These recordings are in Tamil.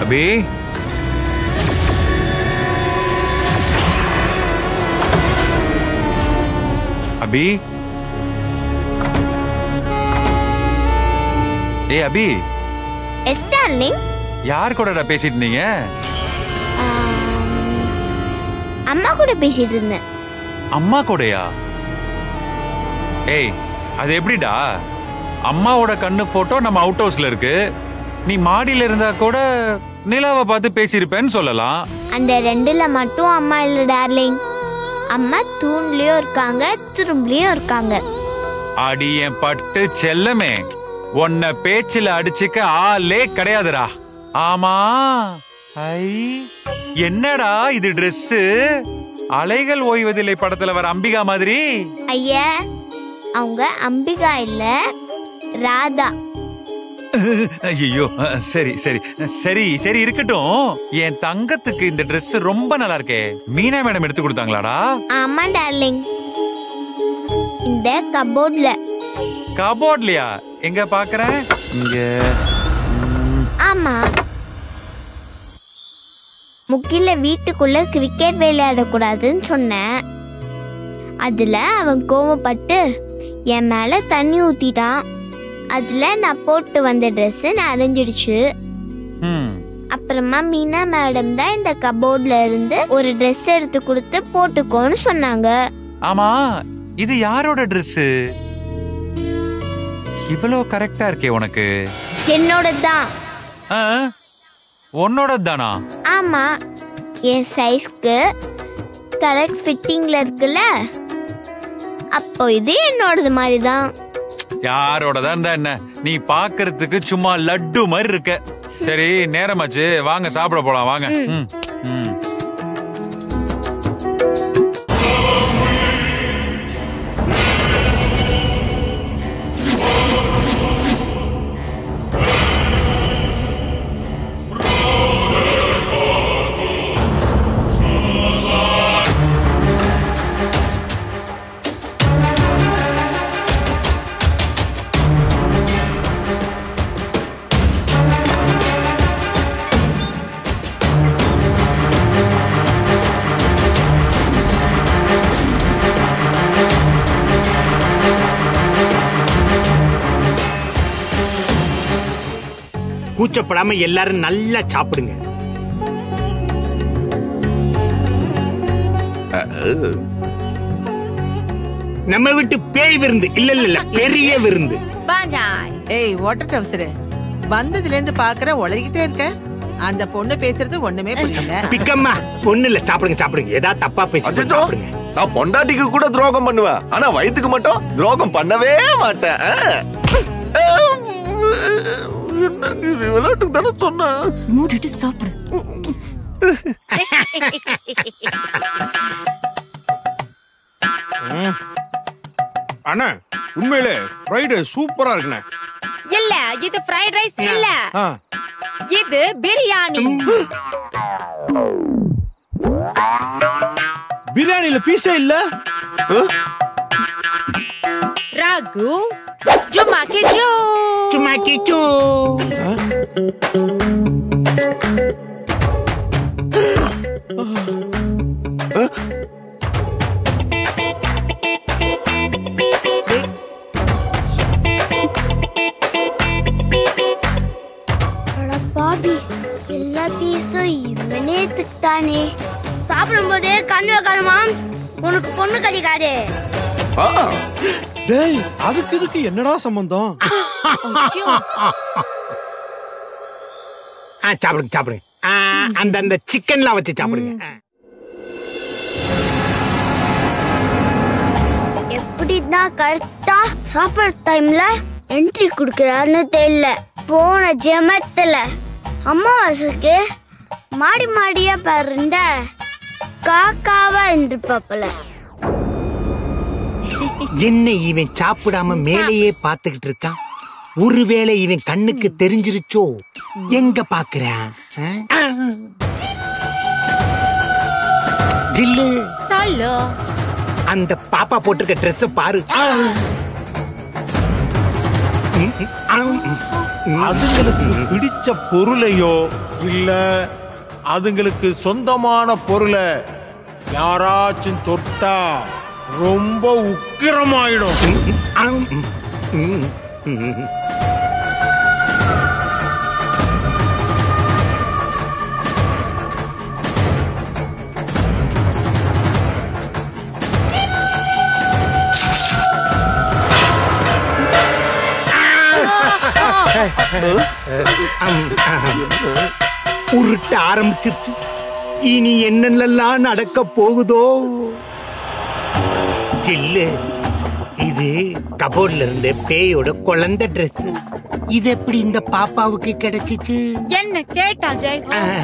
அபி அபி ஏய் அபி எஸ் டார்லிங் யார் கூடடா பேசிட்டு இருந்தீங்க அம்மா கூட பேசிட்டு இருந்தேன் அம்மா கூடயா ஏய் அது எப்படிடா அம்மாவோட கண்ணு போட்டோ நம்ம அவுட் ஹவுஸ்ல இருக்கு நீ மாடியில இருந்தா கூட நிலாவை பார்த்து பேசியிருப்பேன்னு சொல்லலாம் அந்த ரெண்டுல மட்டும் அம்மா இல்ல டார்லிங் அம்மா தூண்லயும் இருக்காங்க திரும்பலையும் இருக்காங்க அடி என் பட்டு செல்லமே உன்னை பேச்சுல அடிச்சுக்க ஆளே கிடையாதுடா ஆமா ஐ என்னடா இது Dress அலைகள் ஓய்வதில்லை படத்துல வர அம்பிகா மாதிரி ஐயா அவங்க அம்பிகா இல்ல ராதா ஐயோ சரி சரி சரி சரி இருக்கட்டும் என் தங்கத்துக்கு இந்த Dress ரொம்ப நல்லா இருக்கே மீனா மேடம் எடுத்து கொடுத்தாங்களாடா ஆமா டார்லிங் இந்த கபோர்ட்ல கபோர்ட்லயா எங்க பாக்குறேன் இங்க ஆமா முக்கில வீட்டுக்குள்ள கிரிக்கெட் விளையாடக்கூடாதுன்னு சொன்னேன் அதுல அவன் கோவப்பட்டு என் மேல தண்ணி ஊத்திட்டான் அதுல நான் போட்டு வந்த Dress நனைஞ்சிடுச்சு ம், அப்புறமா மீனா மேடம் தான் இந்த கபோர்ட்ல இருந்து ஒரு Dress எடுத்து கொடுத்து போட்டுக்கோன்னு சொன்னாங்க ஆமா இது யாரோட Dress இவ்வளோ கரெக்டா இருக்கே உனக்கு என்னோட தான் ஆ? உன்னோட தானா ஆமா என் சைஸ்க்கு கரெக்ட் ஃபிட்டிங்ல இருக்குல்ல அப்போ இது என்னோடது மாதிரி தான் யாரோட இருந்தா என்ன நீ பாக்குறதுக்கு சும்மா லட்டு மாதிரி இருக்க சரி நேரமாச்சு வாங்க சாப்பிட போலாம் வாங்க ம், ம். கூச்சப்படாம எல்லாரும் நல்லா சாப்பிடுங்க நம்ம வீட்டு பேய் விருந்து இல்ல இல்ல இல்ல பெரிய விருந்து பாஞ்சாய் ஏய் வாட்டர் டவுசரு வந்ததுல இருந்து பாக்குற உளறிக்கிட்டே இருக்க அந்த பொண்ணு பேசுறது ஒண்ணுமே புரியல பிக்கம்மா ஒண்ணு இல்ல சாப்பிடுங்க சாப்பிடுங்க ஏதாவது தப்பா பேசி அச்சச்சோ, சாப்பிடுங்க நான் பொண்டாட்டிக்கு கூட துரோகம் பண்ணுவேன் ஆனா வயித்துக்கு மட்டும் துரோகம் பண்ணவே மாட்டேன் ஆ. என்னங்க இது விளையாட்டுக்கு தானே சொன்னேன் மூடிட்டு சாப்பிடு அண்ணா உண்மையிலே ஃப்ரைட் ரைஸ் சூப்பரா இருக்குண்ணே இல்ல இது ஃப்ரைட் ரைஸ் இல்ல ஆ, இது பிரியாணி பிரியாணில பீஸே இல்ல ராகு ஜும்மா கி ஜூ சும்மா கிச்சு அட பாவி எல்லா பீஸும் இவனே திட்டானே சாப்பிடும்போதே கண்ணு வைக்காதமா உனக்கு பொண்ணு கிடைக்காது ஆ, டேய் அதுக்கு இதுக்கு என்னடா சம்பந்தம் ஆ சாப்பிடுங்க சாப்பிடுங்க ஆ, அந்த அந்த சிக்கன்லாம் வச்சு சாப்பிடுங்க ஆ. எப்படிதான் கரெக்டா சாப்பிட்ற டைம்ல என்ட்ரி கொடுக்கறான்னு தெரியல போன ஜெமத்துல அமாவாசைக்கு மாடி மாடியா பாருண்ட காக்காவா இருந்துப்பாப்பல என்ன இவன் சாப்பிடாம மேலேயே பாத்துக்கிட்டு இருக்கான் ஒருவேளை இவன் கண்ணுக்கு தெரிஞ்சிருச்சோ எங்க பாக்குறான் ஆ? ஜில்லு சொல்லு அந்த பாப்பா போட்டிருக்க ட்ரெஸ் பாரு அதுங்களுக்கு பிடிச்ச பொருளையோ இல்ல அதுங்களுக்கு சொந்தமான பொருளை யாராச்சும் தொட்டா ரொம்ப உக்கிரமாயிடும் உருட்ட ஆரம்பிச்சிருச்சு இனி என்னென்னலாம் நடக்க போகுதோ ஜில்லு இது கபோர்ட்ல இருந்த பேயோட குழந்தை Dress இது எப்படி இந்த பாப்பாவுக்கு கிடைச்சிச்சு என்ன கேட்டா ஜெய்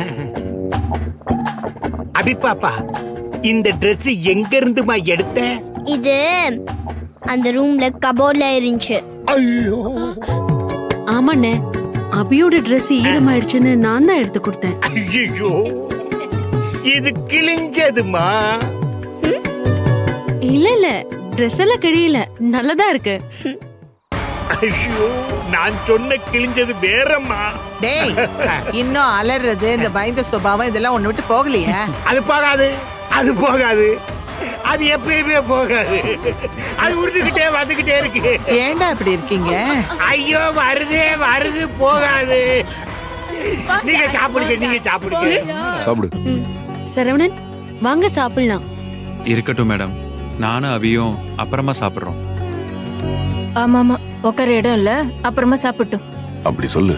அபி பாப்பா இந்த Dress எங்க இருந்துமா எடுத்த இது அந்த ரூம்ல கபோர்ட்ல இருந்துச்சு ஐயோ ஆமாண்ணே அபியோட Dress ஈரமாயிடுச்சுன்னு நான் தான் எடுத்து கொடுத்தேன் ஐயோ இது கிழிஞ்சதுமா இல்ல இல்ல Dress எல்லாம் கிழியல நல்லதா இருக்கு ஐயோ நான் சொன்ன கிழிஞ்சது வேறம்மா டேய் இன்னும் அலறது இந்த பயந்த சுபாவம் இதெல்லாம் ஒண்ணு விட்டு போகலையே அது போகாது அது போகாது அது எப்பயுமே போகாது அது உருட்டுக்கிட்டே வந்துகிட்டே இருக்கு ஏன்டா இப்படி இருக்கீங்க ஐயோ வருதே வருது போகாது நீங்க சாப்பிடுங்க நீங்க சாப்பிடுங்க சாப்பிடு சரவணன் வாங்க சாப்பிடலாம் இருக்கட்டும் மேடம் நானும் அவியும் அப்புறமா சாப்பிடுறோம் ஆமா ஆமா உட்கார இடம் இல்ல அப்புறமா சாப்பிட்டோம் அப்படி சொல்லு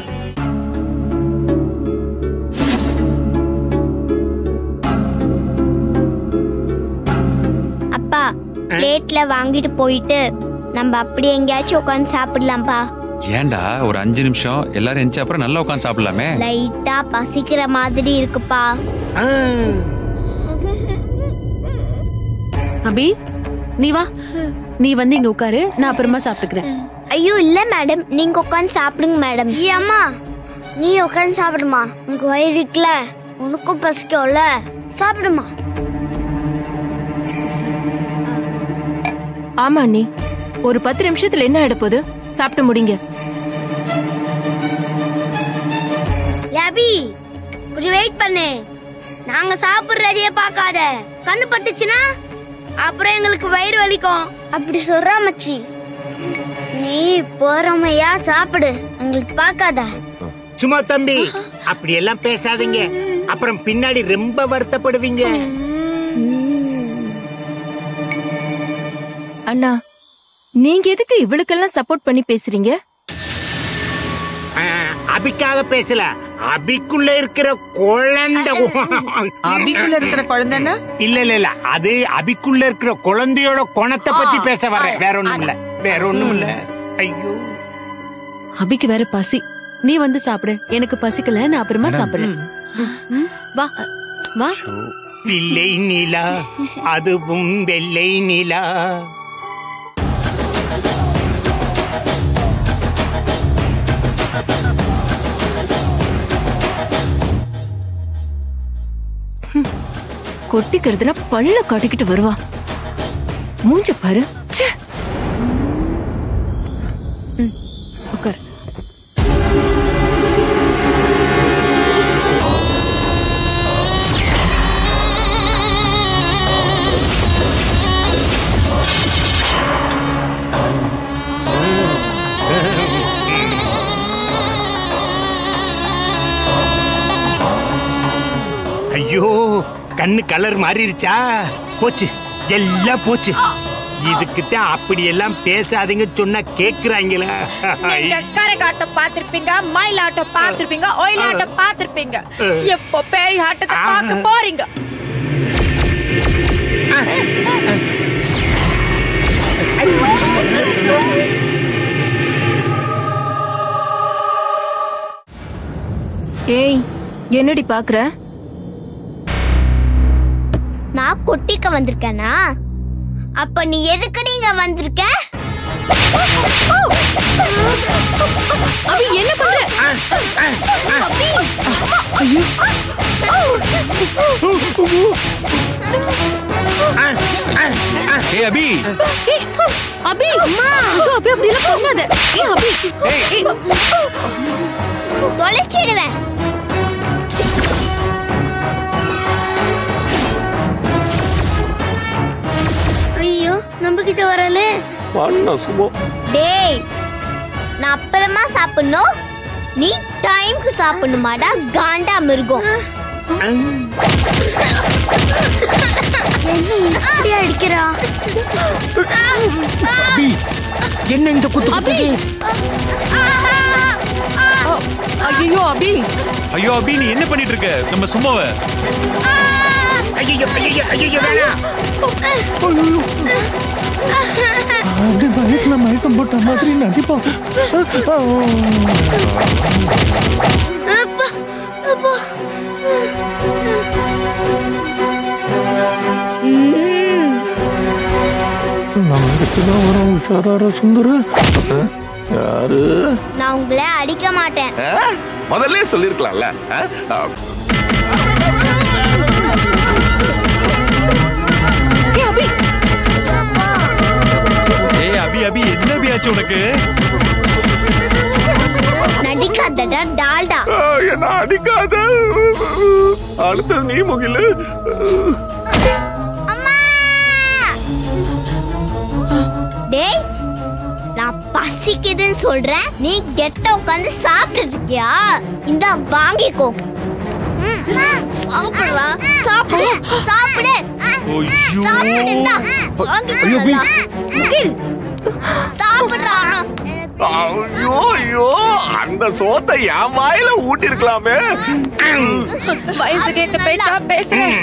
அப்பா பிளேட்ல வாங்கிட்டு போயிட்டு நம்ம அப்படி எங்கேயாச்சும் உட்காந்து சாப்பிடலாம்ப்பா ஏன்டா ஒரு அஞ்சு நிமிஷம் எல்லாரும் எந்திரிச்ச அப்புறம் நல்லா உட்காந்து சாப்பிடலாமே லைட்டா பசிக்கிற மாதிரி இருக்குப்பா ஆ, அபி நீ வா நீ வந்து இங்க உட்காரு நான் அப்புறமா சாப்பிட்டுக்கிறேன் ஐயோ இல்ல மேடம் நீங்க உட்காந்து சாப்பிடுங்க மேடம் அம்மா நீ உட்காந்து சாப்பிடுமா உனக்கு வயிறு இருக்குல்ல உனக்கும் பசிக்கும்ல சாப்பிடுமா ஆமா அண்ணி ஒரு பத்து நிமிஷத்துல என்ன ஆயிட போகுது சாப்பிட்டு முடிங்க யாபி கொஞ்சம் வெயிட் பண்ணு நாங்க சாப்பிடுறதையே பார்க்காத கண்ணு பட்டுச்சுன்னா அப்புறம் எங்களுக்கு வயிறு வலிக்கும் அப்படி சொல்றா மச்சி நீ பொறுமையா சாப்பிடு எங்களுக்கு பார்க்காத சும்மா தம்பி அப்படி எல்லாம் பேசாதீங்க அப்புறம் பின்னாடி ரொம்ப வருத்தப்படுவீங்க அண்ணா நீங்க எதுக்கு இவளுக்கெல்லாம் சப்போர்ட் பண்ணி பேசுறீங்க ஆ, அபிக்காக பேசல அபிக்குள்ள இருக்கிற குழந்தை அபிக்குள்ள இருக்கிற குழந்தைன்னா இல்ல இல்ல இல்ல அது அபிக்குள்ள இருக்கிற குழந்தையோட குணத்தை பத்தி பேச வர்றேன் வேற ஒண்ணும் இல்ல வேற ஒண்ணும் இல்ல ஐயோ அபிக்கு வேற பசி நீ வந்து சாப்பிடு எனக்கு பசிக்கல நான் அப்புறமா சாப்பிடுறேன் ம், வா வா பிள்ளை நிலா அதுவும் வெள்ளை நிலா கொட்டிக்கிறதுல பல்ல காட்டிக்கிட்டு வருவா மூஞ்ச பாரு ச்சே. உட்கார் ஐயோ கண்ணு கலர் மாறிடுச்சா போச்சு எல்லாம் போச்சு இதுக்கிட்ட அப்படி எல்லாம் பேசாதீங்க சொன்னா கேக்குறாங்களா நீங்க கரகாட்டம் பாத்திருப்பீங்க மயிலாட்டம் பாத்திருப்பீங்க ஒயிலாட்டம் பாத்திருப்பீங்க எப்போ பேய் ஆட்டத்தை பார்க்க போறீங்க ஏய் என்னடி பாக்குற நான் கொட்டிக்க வந்திருக்கேனா அப்ப நீ எதுக்கு நீங்க வந்திருக்க அபி என்ன பண்ற ஏய் அபி ஏய், அபி அம்மா ஐயோ அபி அப்படி எல்லாம் பண்ணாத ஏய் அபி ஏய். ஏய், தொலைச்சிடுவேன் ஐயோ நம்ம கிட்ட வரல பண்ண சும்மா டேய் நான் அப்புறமா சாப்பிடணும் நீ டைம்க்கு சாப்பிடணுமாடா காண்டா மிருகம் என்ன இப்படி அடிக்கிறா அபி என்ன இந்த குத்து அபி ஐயோ அபி ஐயோ அபி நீ என்ன பண்ணிட்டு இருக்க நம்ம சும்மாவ ஐயோ ஐயோ ஐயோ வேணாம் அப்படி பயத்துல மயக்கம் போட்ட மாதிரி நடிப்பான் அப்பா அப்பா நம்ம இடத்துதான் வரோம் உஷாரார சுந்தர யாரு நான் உங்களை அடிக்க மாட்டேன் ஆ? முதல்ல சொல்லிருக்கலாம்ல ஆ? ஆ, ஏய் அபி ஏய் அபி அபி என்ன அபி ஆச்சு உனக்கு நடிக்காதடா டால்டா ஆ, என்ன அடிக்காத அடுத்தது நீ முகிலு அம்மா டேய் நான் பசிக்குதுன்னு சொல்றேன் நீ கெட்ட உட்காந்து சாப்பிட்டுட்டு இருக்கியா இந்த வாங்கிக்கோ ம், ம், சாப்பிடுறா சாப்பிடு சாப்பிடு ஐயோ சாப்பிடு இந்தா. வாங்கிக்கோ ஐயோ, பி. நல்லா. முகில், சாப்பிடுறா ஐயோ ஐயோ அந்த சோத்தை என் வாயில ஊட்டி இருக்கலாமே வயசுக்கு ஏத்த பேச்சா பேசுறேன்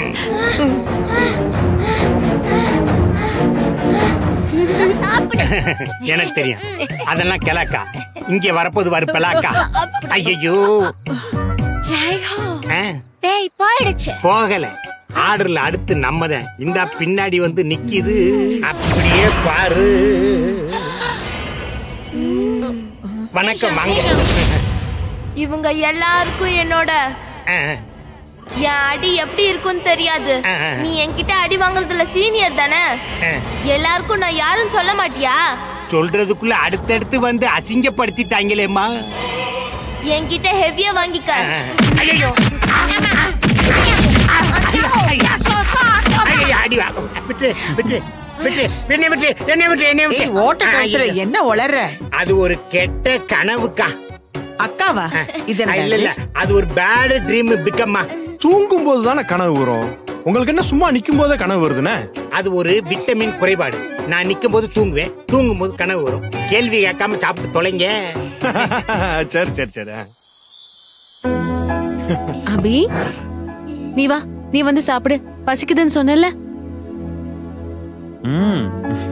சாப்பிடு எனக்கு தெரியும் அதெல்லாம் கிழக்கா இங்க வரப்போது வறுப்பலாக்கா ஐயோ ஜெயஹோ பேய் போயிடுச்சு போகல ஆர்டர்ல அடுத்து நம்மதான் இந்த பின்னாடி வந்து நிக்கிது அப்படியே பாரு வணக்கம் வாங்க இவங்க எல்லாருக்கும் என்னோட ஆ, என் அடி எப்படி இருக்கும்னு தெரியாது ஆ, ஆ. நீ என்கிட்ட அடி வாங்குறதுல சீனியர் தானே ஆ. எல்லாருக்கும் நான் யாருன்னு சொல்ல மாட்டியா சொல்றதுக்குள்ள அடுத்தடுத்து வந்து அசிங்கப்படுத்திட்டாங்களேம்மா என்கிட்ட ஹெவியா வாங்கிக்க ஐயோ அடி வாங்க. விட்டு விட்டு விட்டு என்னை விட்டு என்னை விட்டு என்னை விட்டு ஏய் ஓட்ட டவுசர ஐயோ. என்ன உளற அது ஒரு கெட்ட கனவுக்கா அக்காவா இது இல்ல என்ன இல்ல அது ஒரு பேட் ட்ரீம் பிக்கம்மா தூங்கும் போது தானே கனவு வரும் உங்களுக்கு என்ன சும்மா நிக்கும் போதே கனவு வருதுண்ணே அது ஒரு விட்டமின் குறைபாடு நான் நிக்கும் போது தூங்குவேன் தூங்கும் போது கனவு வரும் கேள்வி கேட்காம சாப்பிட்டு தொலைங்க சரி சரி சரி அபி நீ வா நீ வந்து சாப்பிடு பசிக்குதுன்னு சொன்னல ம்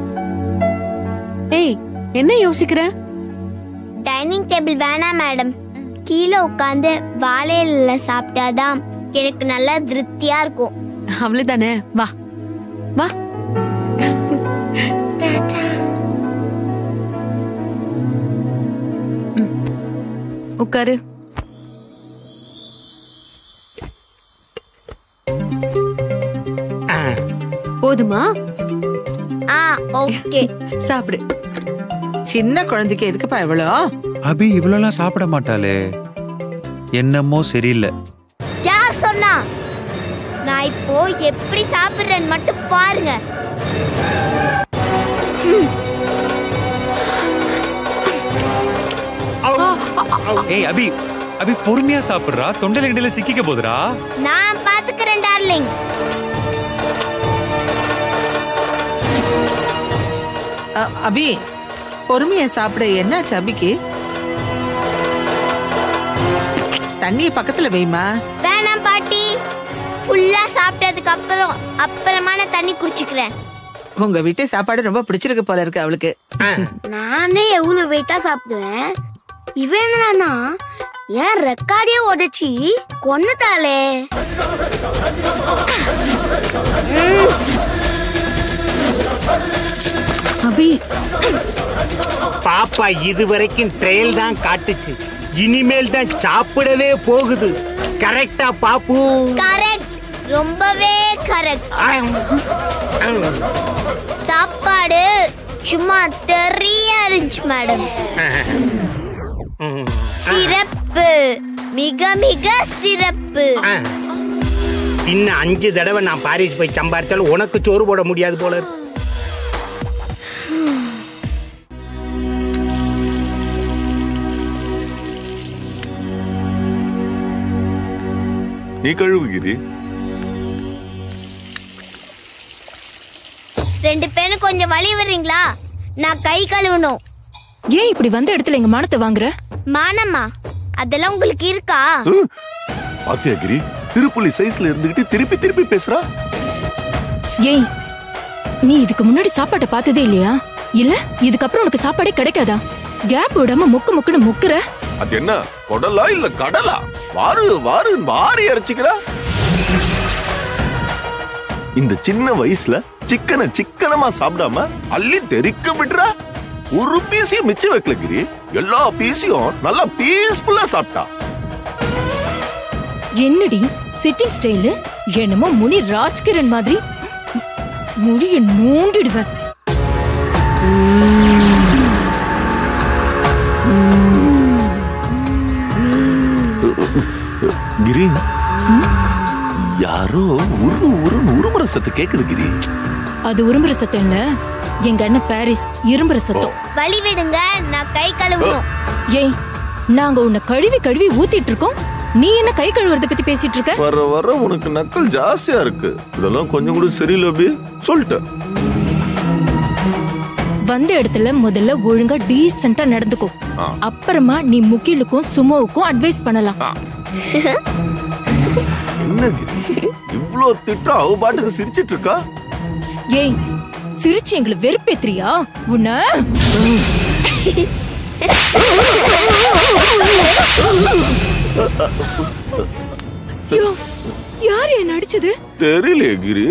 ஏய் என்ன யோசிக்கிற டைனிங் டேபிள் வேணாம் மேடம் கீழே உட்காந்து வாழையில சாப்பிட்டாதான் எனக்கு நல்லா திருப்தியா இருக்கும் அவ்வளவுதானே வா வா ம். உட்காரு ஆ, போதுமா ஆ ஓகே சாப்பிடு சின்ன குழந்தைக்கு எதுக்குப்பா இவ்வளோ அபி இவ்வளோலாம் சாப்பிட மாட்டாளே என்னமோ சரியில்லை யார் சொன்னா நான் இப்போ எப்படி சாப்பிடுறேன்னு மட்டும் பாருங்க ஏய் அபி அபி பொறுமையா சாப்பிடுறா தொண்டையில கிண்டையில சிக்கிக்க போதுடா நான் பாத்துக்கிறேன் டார்லிங் அ- அபி பொறுமையா சாப்பிட என்னாச்சு அபிக்கு தண்ணிய பக்கத்துல வைமா வேணாம் பாட்டி ஃபுல்லா சாப்பிட்டதுக்கு அப்புறம் அப்புறமா நான் தண்ணி குடிச்சுக்கிறேன் உங்க வீட்டு சாப்பாடு ரொம்ப பிடிச்சிருக்கு போல இருக்கு அவளுக்கு ஆ. நானே எவ்வளவு வெயிட்டா சாப்பிடுவேன் இவன் என்னன்னா ஏன் ரெக்கார்டே உடைச்சி கொன்னுட்டாளே அபி பாப்பா இதுவரைக்கும் ட்ரையல் தான் காட்டுச்சு இனிமேல் தான் சாப்பிடவே போகுது கரெக்டா பாப்பு கரெக்ட் ரொம்பவே கரெக்ட் ஆ, சாப்பாடு சும்மா தெரியா இருந்துச்சு மேடம் சிறப்பு மிக மிக சிறப்பு இன்னும் அஞ்சு தடவை நான் பாரிஸ் போய் சம்பாரிச்சாலும் உனக்கு சோறு போட முடியாது போல இருக்கு. நீ கழுவு கிரி ரெண்டு பேரும் கொஞ்சம் வழி வர்றீங்களா நான் கை கழுவணும் ஏன் இப்படி வந்த இடத்துல எங்க மானத்தை வாங்குற மானம்மா அதெல்லாம் உங்களுக்கு இருக்கா பாத்தியா கிரி திருப்புலி சைஸ்ல இருந்துகிட்டு திருப்பி திருப்பி பேசுறா ஏய் நீ இதுக்கு முன்னாடி சாப்பாட்டை பார்த்ததே இல்லையா இல்ல இதுக்கப்புறம் உனக்கு சாப்பாடே கிடைக்காதா கேப் விடாம முக்கு முக்குன்னு முக்குற அது என்ன கொடலா இல்ல கடலா வாரு வாரு வாரி அரைச்சிக்கிறா இந்த சின்ன வயசுல சிக்கனை சிக்கனமா சாப்பிடாம அள்ளி தெறிக்க விடுறா ஒரு பீஸையும் மிச்சம் வைக்கல கிரி எல்லா பீஸையும் நல்லா பீஸ்ஃபுல்லா சாப்பிட்டா என்னடி சிட்டிங் ஸ்டைலு என்னமோ முனி ராஜ்கிரண் மாதிரி முடிய நோண்டிடுவேன் கிரி யாரோ உரு உருன்னு உருமுறை சத்து கேக்குது கிரி அது உரும்புற சத்தம் இல்ல எங்க அண்ணன் பாரிஸ் இரும்புற சத்தம் வழி விடுங்க நான் கை கழுவணும் ஏய் நாங்க உன்னை கழுவி கழுவி ஊத்திட்டு இருக்கோம் நீ என்ன கை கழுவுறத பத்தி பேசிட்டு இருக்க வர வர உனக்கு நக்கல் ஜாஸ்தியா இருக்கு இதெல்லாம் கொஞ்சம் கூட சரியில்லை அபி சொல்லிட்டேன் வந்த இடத்துல முதல்ல ஒழுங்கா டீசெண்டா நடந்துக்கோ ஆ. அப்புறமா நீ முகிலுக்கும் சுமோவுக்கும் அட்வைஸ் பண்ணலாம் என்ன கிரி இவ்ளோ திட்டம் அவ பாட்டுக்கு சிரிச்சிட்டு இருக்கா ஏய் சிரிச்சு எங்களை வெறுப்பேத்துறியா உன்ன ஐயோ, யார் என்ன அடிச்சது தெரியலையே கிரி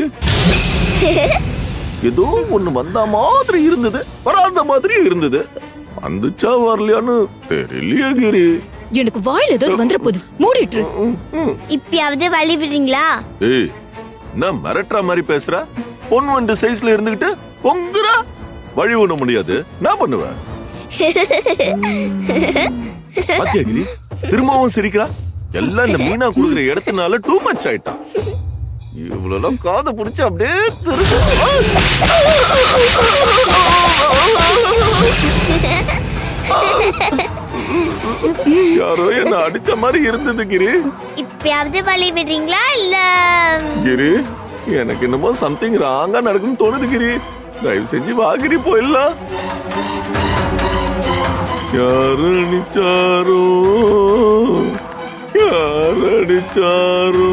ஏதோ ஒண்ணு வந்த மாதிரி இருந்தது வராத மாதிரி இருந்தது வந்துச்சா வரலையான்னு தெரியலையே கிரி எனக்கு வாயில ஏதாவது வந்துட போகுது மூடிட்டு இரு. இப்பயாவது வழி விடுறீங்களா ஏய் என்ன மிரட்டுற மாதிரி பேசுற பொன் வண்டு சைஸ்ல இருந்துகிட்டு பொங்குறா வழி விட முடியாது நான் பண்ணுவேன் பாத்தியா கிரி திரும்பவும் சிரிக்கிறா எல்லாம் இந்த மீனா குடுக்குற இடத்துனால டூ மச் ஆயிட்டான் இவ்வளவு காதை புடிச்சு அப்படியே திருக்கு யாரோ என்ன அடிச்ச மாதிரி இருந்தது கிரி இப்பயாவது வழி விடுறீங்களா இல்ல கிரி எனக்கு என்னமோ சம்திங் ராங்கா நடக்குன்னு தோணுது கிரி தயவு செஞ்சு வா கிரி போயிடலாம் யாரு அடிச்சாரோ யாரு அடிச்சாரோ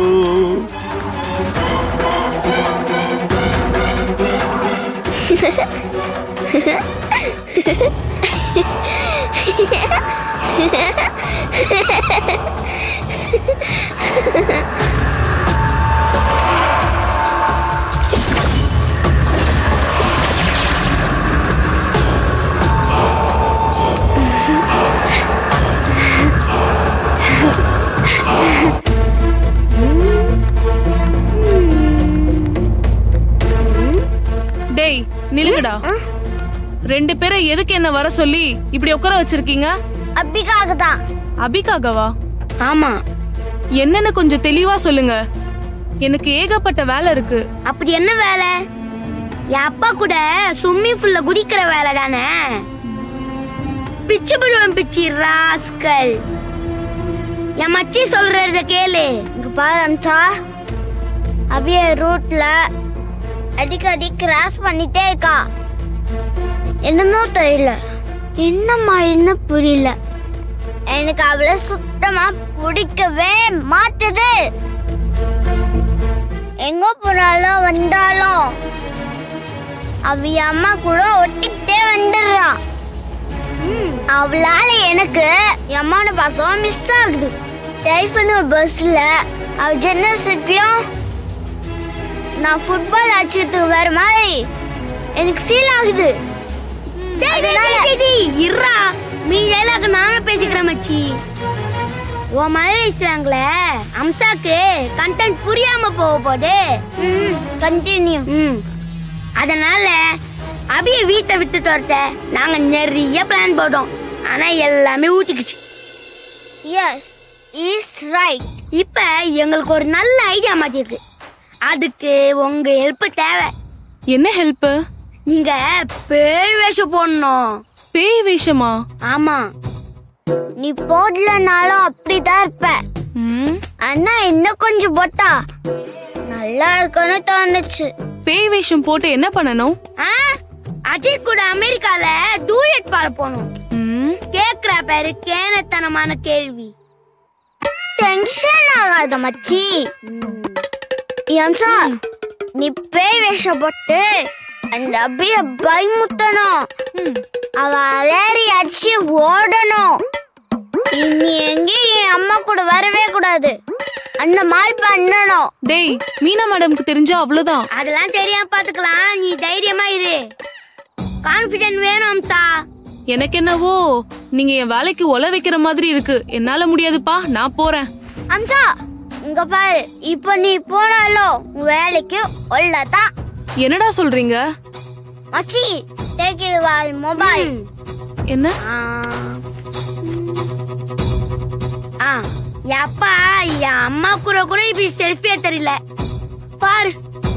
டேய் நில்லுங்கடா ரெண்டு பேரை எதுக்கு என்ன வர சொல்லி இப்படி உட்கார வச்சிருக்கீங்க அபிக்காக தான் அபிக்காகவா ஆமா என்னன்னு கொஞ்சம் தெளிவா சொல்லுங்க எனக்கு ஏகப்பட்ட வேலை இருக்கு அப்படி என்ன வேலை என் அப்பா கூட ஸ்விம்மிங் பூல்ல குதிக்கிற வேலை தானே பிச்சு பிடுவன் பிச்சு ராஸ்கல் என் மச்சி சொல்றத கேளு இங்க பாரு அம்சா அப்படியே ரூட்ல அடிக்கடி கிராஸ் பண்ணிட்டே இருக்கா என்னமோ தெரியல என்னம்மா என்ன புரியல எனக்கு அவளை சுத்தமா பிடிக்கவே மாட்டுது எங்க போனாலும் வந்தாலும் அவ அம்மா கூட ஒட்டிக்கிட்டே வந்துடுறான் அவளால எனக்கு என் அம்மாவோட பாசம் மிஸ் ஆகுது டைஃபன் பஸ்ல அவ ஜன்னல் சீட்லயும் நான் ஃபுட்பால் ஆச்சரியத்துக்கு வர மாதிரி எனக்கு ஃபீல் ஆகுது இருறா மீ டைலாக் நானும் பேசிக்கிறேன் மச்சி உன் மழை வீசுறாங்களே அம்சாக்கு கண்டென்ட் புரியாம போக போது கண்டினியூ ம் அதனால அபிய வீட்டை விட்டு துரத்த நாங்க நிறைய பிளான் போட்டோம் ஆனா எல்லாமே ஊத்திக்குச்சு எஸ் இஸ் ரைட் இப்ப எங்களுக்கு ஒரு நல்ல ஐடியா மாத்திருக்கு அதுக்கு உங்க ஹெல்ப் தேவை என்ன ஹெல்ப் நீங்க பேய் வேஷம் போடணும் பேய் வேஷமா ஆமா நீ போடலனாலும் அப்படிதான் இருப்ப அண்ணா இன்னும் கொஞ்சம் போட்டா நல்லா இருக்கும்னு தோணுச்சு பேய் வேஷம் போட்டு என்ன பண்ணணும் ஆ, அஜித் கூட அமெரிக்கால டூயட் பாட போனோம் கேக்குற பேரு கேனத்தனமான கேள்வி டென்ஷன் ஆகாத மச்சி எம்சா நீ பேய் வேஷம் போட்டு அந்த அபிய பயமுத்தணும் அவ அலறி அடிச்சு ஓடணும் இனி எங்கேயும் என் அம்மா கூட வரவே கூடாது அந்த மாதிரி பண்ணணும் டேய் மீனா மேடம்க்கு தெரிஞ்சா அவ்வளவுதான் அதெல்லாம் தெரியாம பாத்துக்கலாம் நீ தைரியமா இரு கான்பிடன்ட் வேணும் அம்சா எனக்கு என்னவோ நீங்க என் வேலைக்கு ஒல வைக்கிற மாதிரி இருக்கு என்னால முடியாதுப்பா நான் போறேன் அம்சா இங்க பாரு இப்போ நீ போனாலும் உன் வேலைக்கு உள்ளதான் என்னடா சொல்றீங்க மச்சி டேக் இட் வால் மொபைல் என்ன ஆ என் அப்பா என் அம்மா கூட கூட இப்படி செல்ஃபியே தெரியல பாரு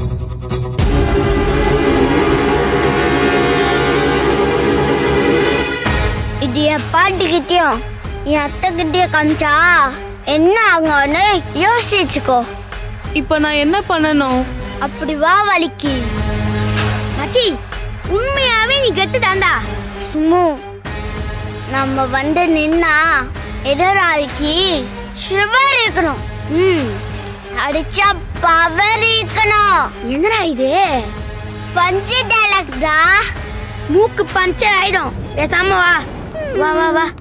இது என் பாட்டிக்கிட்டயும் என் அத்தை கிட்டயும் காமிச்சா என்ன ஆகும்னு யோசிச்சுக்கோ இப்ப நான் என்ன பண்ணணும் அப்படி வா வலிக்கு மச்சி உண்மையாவே நீ கெத்து தாண்டா சுமு நம்ம வந்து நின்னா எதிராளிக்கு ஷிவர் இருக்கணும் ம் அடிச்சா பவர் இருக்கணும் என்னடா இது பஞ்சு டைலாக்டா மூக்கு பஞ்சர் ஆயிடும் பேசாம வா வா வா வா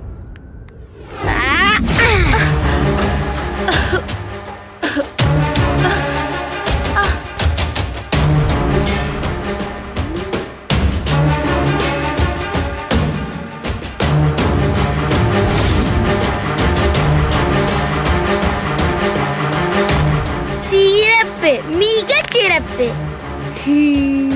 சிறப்பு மிக சிறப்பு